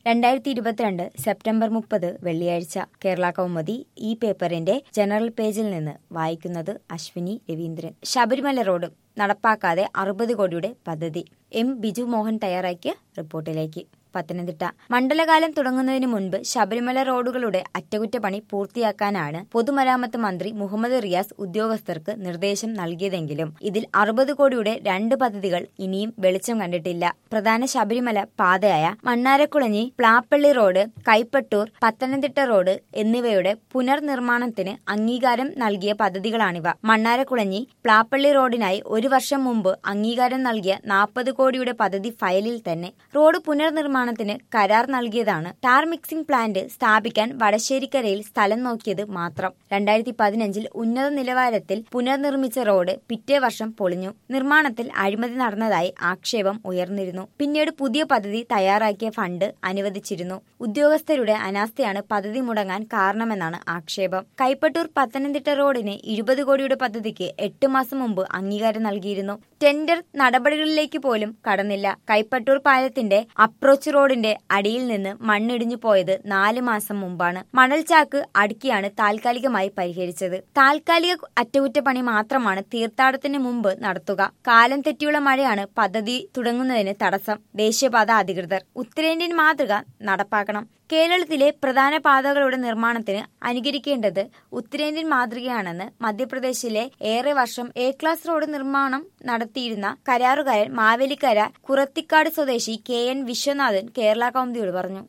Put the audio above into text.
രണ്ടായിരത്തി ഇരുപത്തിരണ്ട് സെപ്റ്റംബർ മുപ്പത് വെള്ളിയാഴ്ച കേരള കൗമുദി ഈ പേപ്പറിന്റെ ജനറൽ പേജിൽ നിന്ന് വായിക്കുന്നത് അശ്വിനി രവീന്ദ്രൻ ശബരിമല റോഡ് നടപ്പാക്കാതെ അറുപത് കോടിയുടെ പദ്ധതി എം ബിജു മോഹൻ തയ്യാറാക്കിയ റിപ്പോർട്ടിലേക്ക് പത്തനംതിട്ട മണ്ഡലകാലം തുടങ്ങുന്നതിന് മുൻപ് ശബരിമല റോഡുകളുടെ അറ്റകുറ്റപ്പണി പൂർത്തിയാക്കാനാണ് പൊതുമരാമത്ത് മന്ത്രി മുഹമ്മദ് റിയാസ് ഉദ്യോഗസ്ഥർക്ക് നിർദ്ദേശം നൽകിയതെങ്കിലും ഇതിൽ അറുപത് കോടിയുടെ രണ്ട് പദ്ധതികൾ ഇനിയും വെളിച്ചം കണ്ടിട്ടില്ല പ്രധാന ശബരിമല പാതയായ മണ്ണാരക്കുളഞ്ഞി പ്ലാപ്പള്ളി റോഡ് കൈപ്പട്ടൂർ പത്തനംതിട്ട റോഡ് എന്നിവയുടെ പുനർനിർമ്മാണത്തിന് അംഗീകാരം നൽകിയ പദ്ധതികളാണിവ മണ്ണാരക്കുളഞ്ഞി പ്ലാപ്പള്ളി റോഡിനായി ഒരു വർഷം മുമ്പ് അംഗീകാരം നൽകിയ നാൽപ്പത് കോടിയുടെ പദ്ധതി ഫയലിൽ തന്നെ റോഡ് പുനർനിർമ്മാണത്തിന് കരാർ നൽകിയതാണ് ടാർ മിക്സിംഗ് പ്ലാന്റ് സ്ഥാപിക്കാൻ വടശ്ശേരിക്കരയിൽ സ്ഥലം നോക്കിയത് മാത്രം രണ്ടായിരത്തി പതിനഞ്ചിൽ ഉന്നത നിലവാരത്തിൽ പുനർനിർമ്മിച്ച റോഡ് പിറ്റേ വർഷം പൊളിഞ്ഞു നിർമ്മാണത്തിൽ അഴിമതി നടന്നതായി ആക്ഷേപം ഉയർന്നിരുന്നു പിന്നീട് പുതിയ പദ്ധതി തയ്യാറാക്കിയ ഫണ്ട് അനുവദിച്ചിരുന്നു ഉദ്യോഗസ്ഥരുടെ അനാസ്ഥയാണ് പദ്ധതി മുടങ്ങാൻ കാരണമെന്നാണ് ആക്ഷേപം കൈപ്പട്ടൂർ പത്തനംതിട്ട റോഡിന് ഇരുപത് കോടിയുടെ പദ്ധതിക്ക് എട്ട് മാസം മുമ്പ് അംഗീകാരം നൽകിയിരുന്നു ടെൻഡർ നടപടികളിലേക്ക് പോലും കടന്നില്ല കൈപ്പട്ടൂർ പാലത്തിന്റെ അപ്രോച്ച് റോഡിന്റെ അടിയിൽ നിന്ന് മണ്ണിടിഞ്ഞു പോയത് നാല് മാസം മുമ്പാണ് മണൽചാക്ക് അടുക്കിയാണ് താൽക്കാലികമായി പരിഹരിച്ചത് താൽക്കാലിക അറ്റകുറ്റപ്പണി മാത്രമാണ് തീർത്ഥാടനത്തിന് മുമ്പ് നടത്തുക കാലം തെറ്റിയുള്ള മഴയാണ് പദ്ധതി തുടങ്ങുന്നതിന് തടസ്സം ദേശീയപാത അധികൃതർ ഉത്തരേന്ത്യൻ മാതൃക നടപ്പാക്കണം കേരളത്തിലെ പ്രധാന പാതകളുടെ നിർമ്മാണത്തിന് അനുകരിക്കേണ്ടത് ഉത്തരേന്ത്യൻ മാതൃകയാണെന്ന് മധ്യപ്രദേശിലെ ഏറെ വർഷം എ ക്ലാസ് റോഡ് നിർമ്മാണം നടത്തിയിരുന്ന കരാറുകാരൻ മാവേലിക്കര കുറത്തിക്കാട് സ്വദേശി കെ എൻ വിശ്വനാഥൻ കേരള കൗമുദിയോട് പറഞ്ഞു